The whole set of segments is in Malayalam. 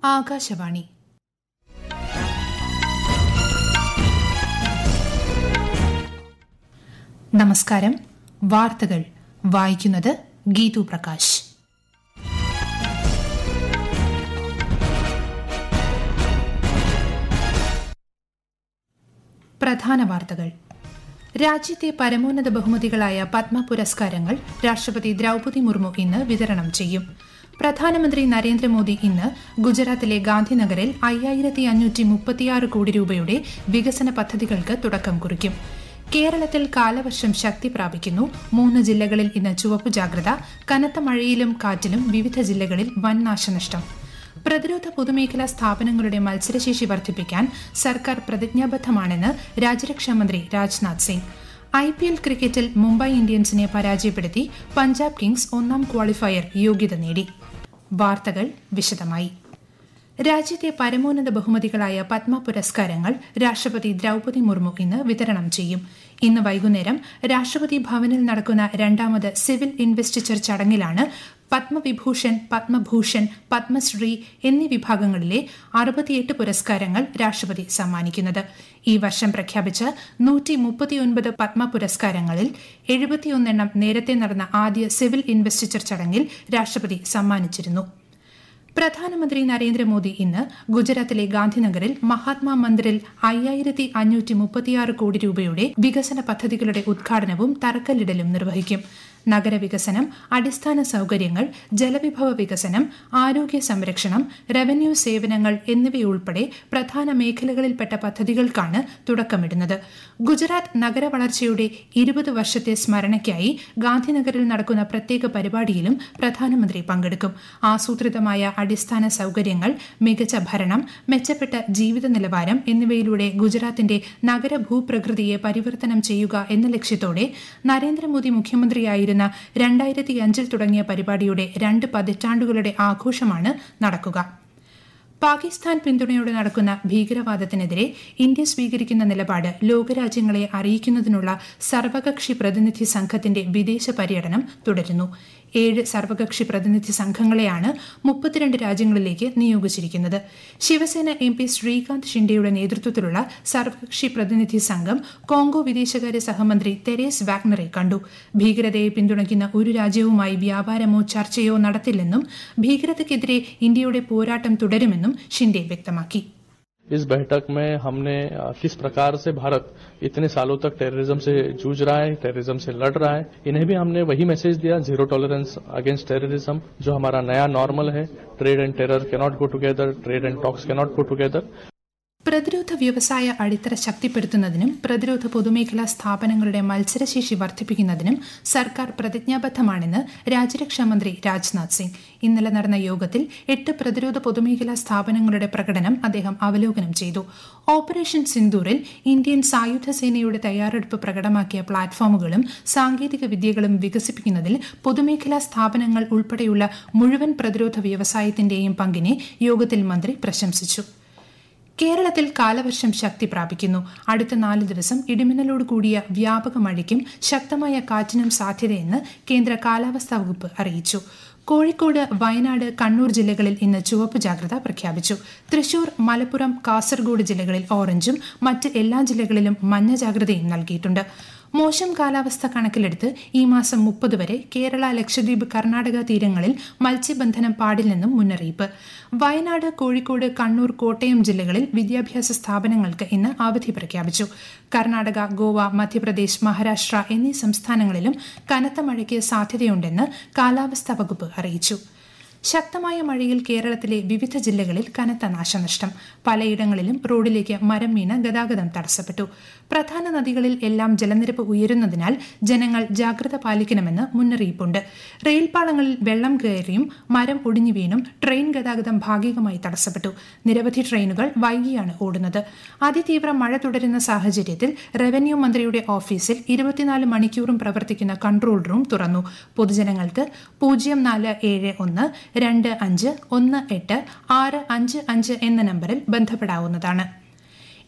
ആകാശവാണി നമസ്കാരം വാർത്തകൾ വായിക്കുന്നത് ഗീതു പ്രകാശ് പ്രധാന വാർത്തകൾ രാജ്യത്തെ പരമോന്നത ബഹുമതികളായ പത്മ പുരസ്കാരങ്ങൾ രാഷ്ട്രപതി ദ്രൌപതി മുർമു ഇന്ന് വിതരണം ചെയ്യും പ്രധാനമന്ത്രി നരേന്ദ്രമോദി ഇന്ന് ഗുജറാത്തിലെ ഗാന്ധിനഗറിൽ അയ്യായിരത്തി അഞ്ഞൂറ്റി മുപ്പത്തിയാറ് കോടി രൂപയുടെ വികസന പദ്ധതികൾക്ക് തുടക്കം കുറിക്കും കേരളത്തിൽ കാലവർഷം ശക്തി പ്രാപിക്കുന്നു മൂന്ന് ജില്ലകളിൽ ഇന്ന് ചുവപ്പ് ജാഗ്രത കനത്ത മഴയിലും കാറ്റിലും വിവിധ ജില്ലകളിൽ വൻ നാശനഷ്ടം പ്രതിരോധ പൊതുമേഖലാ സ്ഥാപനങ്ങളുടെ മത്സരശേഷി വർദ്ധിപ്പിക്കാൻ സർക്കാർ പ്രതിജ്ഞാബദ്ധമാണെന്ന് രാജ്യരക്ഷാമന്ത്രി Rajnath Singh I P L ക്രിക്കറ്റിൽ മുംബൈ ഇന്ത്യൻസിനെ പരാജയപ്പെടുത്തി പഞ്ചാബ് കിങ്സ് ഒന്നാം ക്വാളിഫയർ യോഗ്യത നേടി വാർത്തകൾ വിശദമായി രാജ്യത്തെ പരമോന്നത ബഹുമതികളായ പത്മ പുരസ്കാരങ്ങൾ രാഷ്ട്രപതി ദ്രൌപതി മുർമു ഇന്ന് വിതരണം ചെയ്യും ഇന്ന് വൈകുന്നേരം രാഷ്ട്രപതി ഭവനിൽ നടക്കുന്ന രണ്ടാമത് സിവിൽ ഇൻവെസ്റ്റിച്ചർ ചടങ്ങിലാണ് പത്മവിഭൂഷൺ പത്മഭൂഷൺ പത്മശ്രീ എന്നീ വിഭാഗങ്ങളിലെ അറുപത്തിയെട്ട് പുരസ്കാരങ്ങൾ രാഷ്ട്രപതി സമ്മാനിക്കുന്നത് ഈ വർഷം പ്രഖ്യാപിച്ച നൂറ്റി മുപ്പത്തിയൊൻപത് പത്മ പുരസ്കാരങ്ങളിൽ എഴുപത്തിയൊന്നെണ്ണം നേരത്തെ നടന്ന ആദ്യ സിവിൽ ഇൻവെസ്റ്റിച്ചർ ചടങ്ങിൽ രാഷ്ട്രപതി സമ്മാനിച്ചിരുന്നു പ്രധാനമന്ത്രി നരേന്ദ്രമോദി ഇന്ന് ഗുജറാത്തിലെ ഗാന്ധിനഗറിൽ മഹാത്മാ മന്ദിറിൽ അയ്യായിരത്തി അഞ്ഞൂറ്റി മുപ്പത്തിയാറ് കോടി രൂപയുടെ വികസന പദ്ധതികളുടെ ഉദ്ഘാടനവും തറക്കല്ലിടലും നിർവഹിക്കും നഗരവികസനം അടിസ്ഥാന സൌകര്യങ്ങൾ ജലവിഭവ വികസനം ആരോഗ്യ സംരക്ഷണം റവന്യൂ സേവനങ്ങൾ എന്നിവയുൾപ്പെടെ പ്രധാന മേഖലകളിൽപ്പെട്ട പദ്ധതികൾക്കാണ് തുടക്കമിടുന്നത് ഗുജറാത്ത് നഗര വളർച്ചയുടെ ഇരുപത് വർഷത്തെ സ്മരണയ്ക്കായി ഗാന്ധിനഗറിൽ നടക്കുന്ന പ്രത്യേക പരിപാടിയിലും പ്രധാനമന്ത്രി പങ്കെടുക്കും ആസൂത്രിതമായ അടിസ്ഥാന സൌകര്യങ്ങൾ മികച്ച ഭരണം മെച്ചപ്പെട്ട ജീവിത നിലവാരം എന്നിവയിലൂടെ ഗുജറാത്തിന്റെ നഗര ഭൂപ്രകൃതിയെ പരിവർത്തനം ചെയ്യുക എന്ന ലക്ഷ്യത്തോടെ നരേന്ദ്രമോദി മുഖ്യമന്ത്രിയായിരുന്ന രണ്ടായിരത്തി അഞ്ചിൽ തുടങ്ങിയ പരിപാടിയുടെ രണ്ട് പതിറ്റാണ്ടുകളുടെ ആഘോഷമാണ് നടക്കുക പാകിസ്ഥാൻ പിന്തുണയോടെ നടക്കുന്ന ഭീകരവാദത്തിനെതിരെ ഇന്ത്യ സ്വീകരിക്കുന്ന നിലപാട് ലോകരാജ്യങ്ങളെ അറിയിക്കുന്നതിനുള്ള സർവകക്ഷി പ്രതിനിധി സംഘത്തിന്റെ വിദേശ പര്യടനം തുടരുന്നു ഏഴ് സർവകക്ഷി പ്രതിനിധി സംഘങ്ങളെയാണ് മുപ്പത്തിരണ്ട് രാജ്യങ്ങളിലേക്ക് നിയോഗിച്ചിരിക്കുന്നത് ശിവസേന എം പി ശ്രീകാന്ത് ഷിൻഡെയുടെ നേതൃത്വത്തിലുള്ള സർവകക്ഷി പ്രതിനിധി സംഘം കോങ്കോ വിദേശകാര്യ സഹമന്ത്രി തെരേസ് വാഗ്നറെ കണ്ടു ഭീകരതയെ പിന്തുണയ്ക്കുന്ന ഒരു രാജ്യവുമായി വ്യാപാരമോ ചർച്ചയോ നടത്തില്ലെന്നും ഭീകരതയ്ക്കെതിരെ ഇന്ത്യയുടെ പോരാട്ടം തുടരുമെന്നും ഷിൻഡെ വ്യക്തമാക്കി इस बैठक में हमने किस प्रकार से भारत इतने सालों तक टेररिज्म से जूझ रहा है टेररिज्म से लड़ रहा है इन्हें भी हमने वही मैसेज दिया जीरो टॉलरेंस अगेंस्ट टेररिज्म जो हमारा नया नॉर्मल है trade and terror cannot go together trade and talks cannot go together പ്രതിരോധ വ്യവസായ അടിത്തറ ശക്തിപ്പെടുത്തുന്നതിനും പ്രതിരോധ പൊതുമേഖലാ സ്ഥാപനങ്ങളുടെ മത്സരശേഷി വർദ്ധിപ്പിക്കുന്നതിനും സർക്കാർ പ്രതിജ്ഞാബദ്ധമാണെന്ന് രാജ്യരക്ഷാമന്ത്രി രാജ്നാഥ് സിംഗ് ഇന്നലെ നടന്ന യോഗത്തിൽ എട്ട് പ്രതിരോധ പൊതുമേഖലാ സ്ഥാപനങ്ങളുടെ പ്രകടനം അദ്ദേഹം അവലോകനം ചെയ്തു ഓപ്പറേഷൻ സിന്ദൂറിൽ ഇന്ത്യൻ സായുധ സേനയുടെ തയ്യാറെടുപ്പ് പ്രകടമാക്കിയ പ്ലാറ്റ്ഫോമുകളും സാങ്കേതിക വിദ്യകളും വികസിപ്പിക്കുന്നതിൽ പൊതുമേഖലാ സ്ഥാപനങ്ങൾ ഉൾപ്പെടെയുള്ള മുഴുവൻ പ്രതിരോധ വ്യവസായത്തിന്റെയും പങ്കിനെ യോഗത്തിൽ മന്ത്രി പ്രശംസിച്ചു കേരളത്തിൽ കാലവർഷം ശക്തി പ്രാപിക്കുന്നു അടുത്ത നാല് ദിവസം ഇടിമിന്നലോട് കൂടിയ വ്യാപക മഴയ്ക്കും ശക്തമായ കാറ്റിനും സാധ്യതയെന്ന് കേന്ദ്ര കാലാവസ്ഥാ വകുപ്പ് അറിയിച്ചു കോഴിക്കോട് വയനാട് കണ്ണൂർ ജില്ലകളിൽ ഇന്ന് ചുവപ്പ് ജാഗ്രത പ്രഖ്യാപിച്ചു തൃശൂർ മലപ്പുറം കാസർഗോഡ് ജില്ലകളിൽ ഓറഞ്ചും മറ്റ് എല്ലാ ജില്ലകളിലും മഞ്ഞ ജാഗ്രതയും നൽകിയിട്ടുണ്ട് മോശം കാലാവസ്ഥ കണക്കിലെടുത്ത് ഈ മാസം മുപ്പത് വരെ കേരള ലക്ഷദ്വീപ് കർണാടക തീരങ്ങളിൽ മത്സ്യബന്ധനം പാടില്ലെന്നും മുന്നറിയിപ്പ് വയനാട് കോഴിക്കോട് കണ്ണൂർ കോട്ടയം ജില്ലകളിൽ വിദ്യാഭ്യാസ സ്ഥാപനങ്ങൾക്ക് ഇന്ന് അവധി പ്രഖ്യാപിച്ചു കർണാടക ഗോവ മധ്യപ്രദേശ് മഹാരാഷ്ട്ര എന്നീ സംസ്ഥാനങ്ങളിലും കനത്ത മഴയ്ക്ക് സാധ്യതയുണ്ടെന്ന് കാലാവസ്ഥാ വകുപ്പ് അറിയിച്ചു ശക്തമായ മഴയിൽ കേരളത്തിലെ വിവിധ ജില്ലകളിൽ കനത്ത നാശനഷ്ടം പലയിടങ്ങളിലും റോഡിലേക്ക് മരം വീണ് ഗതാഗതം തടസ്സപ്പെട്ടു പ്രധാന നദികളിൽ എല്ലാം ജലനിരപ്പ് ഉയരുന്നതിനാൽ ജനങ്ങൾ ജാഗ്രത പാലിക്കണമെന്ന് മുന്നറിയിപ്പുണ്ട് റെയിൽപാളങ്ങളിൽ വെള്ളം കയറിയും മരം ഒടിഞ്ഞു വീണും ട്രെയിൻ ഗതാഗതം ഭാഗികമായി തടസ്സപ്പെട്ടു നിരവധി ട്രെയിനുകൾ വൈകിയാണ് ഓടുന്നത് അതിതീവ്ര മഴ തുടരുന്ന സാഹചര്യത്തിൽ റവന്യൂ മന്ത്രിയുടെ ഓഫീസിൽ ഇരുപത്തിനാല് മണിക്കൂറും പ്രവർത്തിക്കുന്ന കൺട്രോൾ റൂം തുറന്നു പൊതുജനങ്ങൾക്ക് പൂജ്യം നാല് ഏഴ് ഒന്ന് രണ്ട് അഞ്ച് ഒന്ന് എട്ട് ആറ് അഞ്ച് അഞ്ച് എന്ന നമ്പറിൽ ബന്ധപ്പെടാവുന്നതാണ്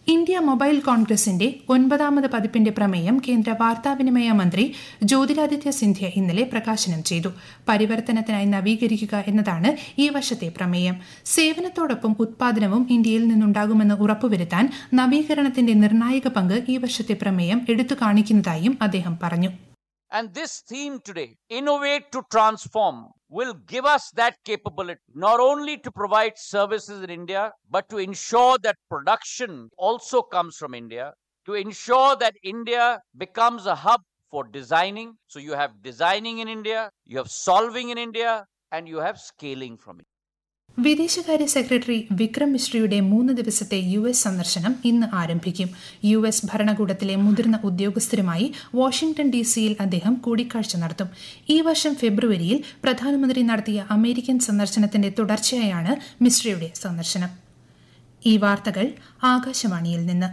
ഇന്ത്യ മൊബൈൽ കോൺഗ്രസിന്റെ ഒൻപതാമത് പതിപ്പിന്റെ പ്രമേയം കേന്ദ്ര വാർത്താവിനിമയ മന്ത്രി ജ്യോതിരാദിത്യ സിന്ധ്യ ഇന്നലെ പ്രകാശനം ചെയ്തു പരിവർത്തനത്തിനായി നവീകരിക്കുക എന്നതാണ് ഈ വർഷത്തെ പ്രമേയം സേവനത്തോടൊപ്പം ഉത്പാദനവും ഇന്ത്യയിൽ നിന്നുണ്ടാകുമെന്ന് ഉറപ്പുവരുത്താൻ നവീകരണത്തിന്റെ നിർണായക പങ്ക് ഈ വർഷത്തെ പ്രമേയം എടുത്തു കാണിക്കുന്നതായും അദ്ദേഹം പറഞ്ഞു And this theme today, innovate to transform, will give us that capability not only to provide services in India, but to ensure that production also comes from India, to ensure that India becomes a hub for designing. So you have designing in India, you have solving in India, and you have scaling from it. വിദേശകാര്യ സെക്രട്ടറി വിക്രം മിശ്രയുടെ മൂന്ന് ദിവസത്തെ യു എസ് സന്ദർശനം ഇന്ന് ആരംഭിക്കും യു എസ് ഭരണകൂടത്തിലെ മുതിർന്ന ഉദ്യോഗസ്ഥരുമായി വാഷിംഗ്ടൺ ഡി സിയിൽ അദ്ദേഹം കൂടിക്കാഴ്ച നടത്തും ഈ വർഷം ഫെബ്രുവരിയിൽ പ്രധാനമന്ത്രി നടത്തിയ അമേരിക്കൻ സന്ദർശനത്തിന്റെ തുടർച്ചയായാണ് മിശ്രയുടെ സന്ദർശനം ഈ വാർത്തകൾ ആകാശവാണിയിൽ നിന്ന്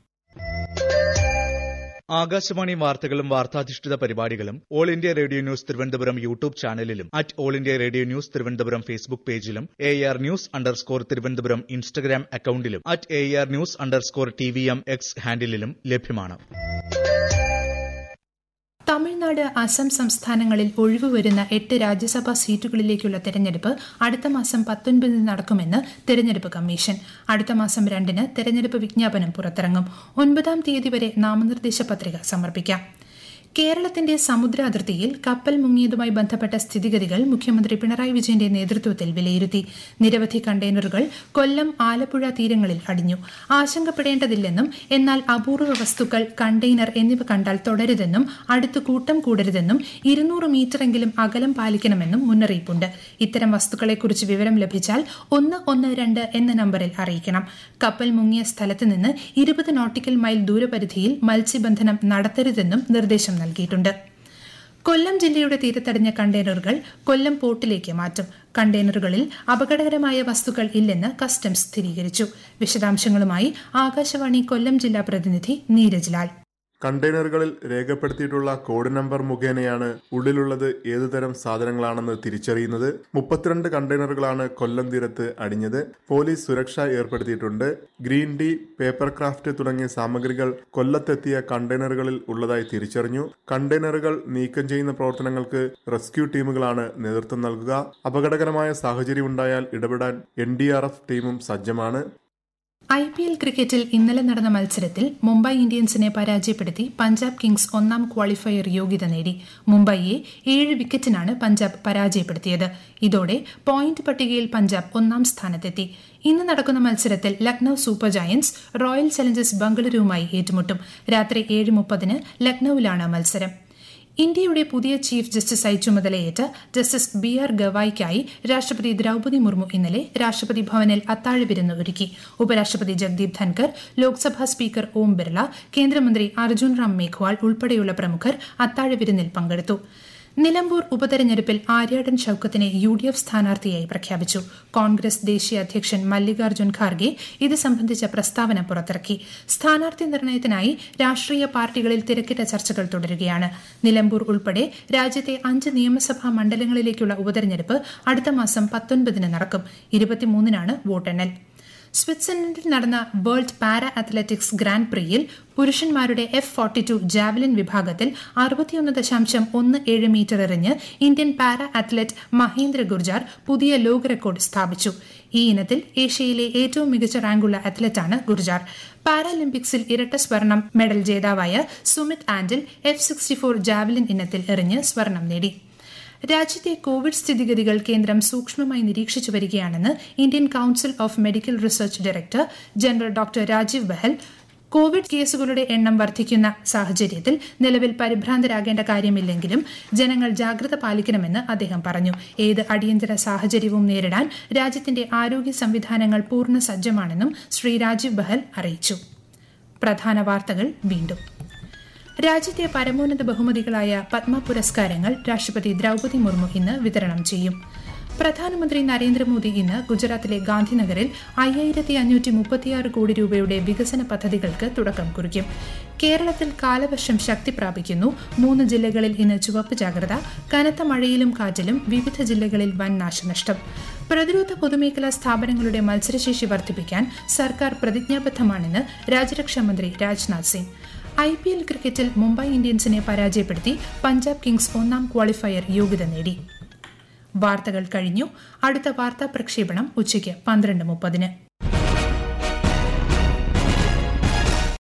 ആകാശവാണി വാർത്തകളും വാർത്താധിഷ്ഠിത പരിപാടികളും All India Radio news Thiruvananthapuram YouTube ചാനലിലും at All India Radio news Thiruvananthapuram Facebook പേജിലും A R news underscore Thiruvananthapuram Instagram അക്കൌണ്ടിലും at A R news underscore T V M X ഹാൻഡിലും ലഭ്യമാണ് തമിഴ്നാട് അസം സംസ്ഥാനങ്ങളിൽ ഒഴിവുവരുന്ന എട്ട് രാജ്യസഭാ സീറ്റുകളിലേക്കുള്ള തെരഞ്ഞെടുപ്പ് അടുത്ത മാസം പത്തൊൻപതിന് നടക്കുമെന്ന് തെരഞ്ഞെടുപ്പ് കമ്മീഷൻ അടുത്ത മാസം രണ്ടിന് തെരഞ്ഞെടുപ്പ് വിജ്ഞാപനം പുറത്തിറങ്ങും ഒൻപതാം തീയതി വരെ നാമനിർദ്ദേശ പത്രിക സമർപ്പിക്കാം കേരളത്തിന്റെ സമുദ്ര അതിർത്തിയിൽ കപ്പൽ മുങ്ങിയതുമായി ബന്ധപ്പെട്ട സ്ഥിതിഗതികൾ മുഖ്യമന്ത്രി പിണറായി വിജയന്റെ നേതൃത്വത്തിൽ വിലയിരുത്തി നിരവധി കണ്ടെയ്നറുകൾ കൊല്ലം ആലപ്പുഴ തീരങ്ങളിൽ അടിഞ്ഞു ആശങ്കപ്പെടേണ്ടതില്ലെന്നും എന്നാൽ അപൂർവ വസ്തുക്കൾ കണ്ടെയ്നർ എന്നിവ കണ്ടാൽ തുടരുതെന്നും അടുത്ത് കൂട്ടം കൂടരുതെന്നും ഇരുന്നൂറ് മീറ്ററെങ്കിലും അകലം പാലിക്കണമെന്നും മുന്നറിയിപ്പുണ്ട് ഇത്തരം വസ്തുക്കളെക്കുറിച്ച് വിവരം ലഭിച്ചാൽ ഒന്ന് ഒന്ന് രണ്ട് എന്ന നമ്പറിൽ അറിയിക്കണം കപ്പൽ മുങ്ങിയ സ്ഥലത്ത് നിന്ന് ഇരുപത് നോട്ടിക്കൽ മൈൽ ദൂരപരിധിയിൽ മത്സ്യബന്ധനം നടത്തരുതെന്നും നിർദ്ദേശം നൽകിയിട്ടുണ്ട് കൊല്ലം ജില്ലയുടെ തീരത്തടിഞ്ഞ കണ്ടെയ്നറുകൾ കൊല്ലം പോർട്ടിലേക്ക് മാറ്റും കണ്ടെയ്നറുകളിൽ അപകടകരമായ വസ്തുക്കൾ ഇല്ലെന്ന് കസ്റ്റംസ് സ്ഥിരീകരിച്ചു വിശദാംശങ്ങളുമായി ആകാശവാണി കൊല്ലം ജില്ലാ പ്രതിനിധി നീരജ് ലാൽ കണ്ടെയ്നറുകളിൽ രേഖപ്പെടുത്തിയിട്ടുള്ള കോഡ് നമ്പർ മുഖേനയാണ് ഉള്ളിലുള്ളത് ഏതുതരം സാധനങ്ങളാണെന്ന് തിരിച്ചറിയുന്നത് മുപ്പത്തിരണ്ട് കണ്ടെയ്നറുകളാണ് കൊല്ലം തീരത്ത് അടിഞ്ഞത് പോലീസ് സുരക്ഷ ഏർപ്പെടുത്തിയിട്ടുണ്ട് ഗ്രീൻ ടീ പേപ്പർ ക്രാഫ്റ്റ് തുടങ്ങിയ സാമഗ്രികൾ കൊല്ലത്തെത്തിയ കണ്ടെയ്നറുകളിൽ ഉള്ളതായി തിരിച്ചറിഞ്ഞു കണ്ടെയ്നറുകൾ നീക്കം ചെയ്യുന്ന പ്രവർത്തനങ്ങൾക്ക് റെസ്ക്യൂ ടീമുകളാണ് നേതൃത്വം നൽകുക അപകടകരമായ സാഹചര്യം ഉണ്ടായാൽ ഇടപെടാൻ എൻ ടീമും സജ്ജമാണ് ഐ പി എൽ ക്രിക്കറ്റിൽ ഇന്നലെ നടന്ന മത്സരത്തിൽ മുംബൈ ഇന്ത്യൻസിനെ പരാജയപ്പെടുത്തി പഞ്ചാബ് കിങ്സ് ഒന്നാം ക്വാളിഫയർ യോഗ്യത നേടി മുംബൈയെ ഏഴ് വിക്കറ്റിനാണ് പഞ്ചാബ് പരാജയപ്പെടുത്തിയത് ഇതോടെ പോയിന്റ് പട്ടികയിൽ പഞ്ചാബ് ഒന്നാം സ്ഥാനത്തെത്തി ഇന്ന് നടക്കുന്ന മത്സരത്തിൽ Lucknow Super Giants Royal Challengers ബംഗളൂരുവുമായി ഏറ്റുമുട്ടും രാത്രി ഏഴ് മുപ്പതിന് ലക്നൌവിലാണ് മത്സരം ഇന്ത്യയുടെ പുതിയ ചീഫ് ജസ്റ്റിസായി ചുമതലയേറ്റ ജസ്റ്റിസ് ബി ആർ ഗവായിക്കായി രാഷ്ട്രപതി ദ്രൌപതി മുർമു ഇന്നലെ രാഷ്ട്രപതി ഭവനിൽ അത്താഴ വിരുന്ന് ഒരുക്കി ഉപരാഷ്ട്രപതി ജഗ്ദീപ് ധൻകർ ലോക്സഭാ സ്പീക്കർ ഓം ബിർള കേന്ദ്രമന്ത്രി അർജുൻ റാം മേഘ്വാൾ ഉൾപ്പെടെയുള്ള പ്രമുഖർ അത്താഴ വിരുന്നിൽ പങ്കെടുത്തു നിലമ്പൂർ ഉപതെരഞ്ഞെടുപ്പിൽ ആര്യാടൻ ഷൌക്കത്തിനെ യു ഡി എഫ് സ്ഥാനാർത്ഥിയായി പ്രഖ്യാപിച്ചു കോൺഗ്രസ് ദേശീയ അധ്യക്ഷൻ മല്ലികാർജ്ജുൻ ഖാർഗെ ഇത് സംബന്ധിച്ച പ്രസ്താവന പുറത്തിറക്കി സ്ഥാനാർത്ഥി നിർണയത്തിനായി രാഷ്ട്രീയ പാർട്ടികളിൽ തിരക്കിട്ട ചർച്ചകൾ തുടരുകയാണ് നിലമ്പൂർ ഉൾപ്പെടെ രാജ്യത്തെ അഞ്ച് നിയമസഭാ മണ്ഡലങ്ങളിലേക്കുള്ള ഉപതെരഞ്ഞെടുപ്പ് അടുത്ത മാസം പത്തൊൻപതിന് നടക്കും ഇരുപത്തിമൂന്നിനാണ് വോട്ടെണ്ണൽ സ്വിറ്റ്സർലൻഡിൽ നടന്ന വേൾഡ് പാരാ അത്ലറ്റിക്സ് ഗ്രാൻഡ് പ്രിയിൽ പുരുഷന്മാരുടെ എഫ് ഫോർട്ടി ടു ജാവലിൻ വിഭാഗത്തിൽ അറുപത്തിയൊന്ന് ദശാംശം ഒന്ന് ഏഴ് മീറ്റർ എറിഞ്ഞ് Indian para athlete Mahendra Gurjar പുതിയ ലോക റെക്കോർഡ് സ്ഥാപിച്ചു ഈ ഇനത്തിൽ ഏഷ്യയിലെ ഏറ്റവും മികച്ച റാങ്കുള്ള അത്ലറ്റാണ് ഗുർജാർ പാരാലിമ്പിക്സിൽ ഇരട്ട സ്വർണം മെഡൽ ജേതാവായ Sumit Antil F sixty four javelin ഇനത്തിൽ എറിഞ്ഞ് സ്വർണം നേടി രാജ്യത്തെ കോവിഡ് സ്ഥിതിഗതികൾ കേന്ദ്രം സൂക്ഷ്മമായി നിരീക്ഷിച്ചു വരികയാണെന്ന് Indian council of medical research director general doctor Rajeev Bahl Covid കേസുകളുടെ എണ്ണം വർദ്ധിക്കുന്ന സാഹചര്യത്തിൽ നിലവിൽ പരിഭ്രാന്തരാകേണ്ട കാര്യമില്ലെങ്കിലും ജനങ്ങൾ ജാഗ്രത പാലിക്കണമെന്ന് അദ്ദേഹം പറഞ്ഞു ഏത് അടിയന്തര സാഹചര്യവും നേരിടാൻ രാജ്യത്തിന്റെ ആരോഗ്യ സംവിധാനങ്ങൾ പൂർണ്ണ സജ്ജമാണെന്നും ശ്രീ രാജീവ് ബഹൽ അറിയിച്ചു പ്രധാന വാർത്തകൾ വീണ്ടും രാജ്യത്തെ പരമോന്നത ബഹുമതികളായ പത്മ പുരസ്കാരങ്ങൾ രാഷ്ട്രപതി ദ്രൌപതി മുർമു ഇന്ന് വിതരണം ചെയ്യും പ്രധാനമന്ത്രി നരേന്ദ്രമോദി ഇന്ന് ഗുജറാത്തിലെ ഗാന്ധിനഗറിൽ അയ്യായിരത്തി അഞ്ഞൂറ്റി മുപ്പത്തിയാറ് കോടി രൂപയുടെ വികസന പദ്ധതികൾക്ക് തുടക്കം കുറിക്കും കേരളത്തിൽ കാലവർഷം ശക്തി പ്രാപിക്കുന്നു മൂന്ന് ജില്ലകളിൽ ഇന്ന് ചുവപ്പ് ജാഗ്രത കനത്ത മഴയിലും കാറ്റിലും വിവിധ ജില്ലകളിൽ വൻ നാശനഷ്ടം പ്രതിരോധ പൊതുമേഖലാ സ്ഥാപനങ്ങളുടെ മത്സരശേഷി വർദ്ധിപ്പിക്കാൻ സർക്കാർ പ്രതിജ്ഞാബദ്ധമാണെന്ന് രാജ്യരക്ഷാമന്ത്രി Rajnath Singh I P L ക്രിക്കറ്റിൽ മുംബൈ ഇന്ത്യൻസിനെ പരാജയപ്പെടുത്തി പഞ്ചാബ് കിങ്സ് ഒന്നാം ക്വാളിഫയർ യോഗ്യത നേടി വാർത്തകൾ കഴിഞ്ഞു അടുത്ത വാർത്താ പ്രക്ഷേപണം ഉച്ചയ്ക്ക് പന്ത്രണ്ട് മുപ്പതിന്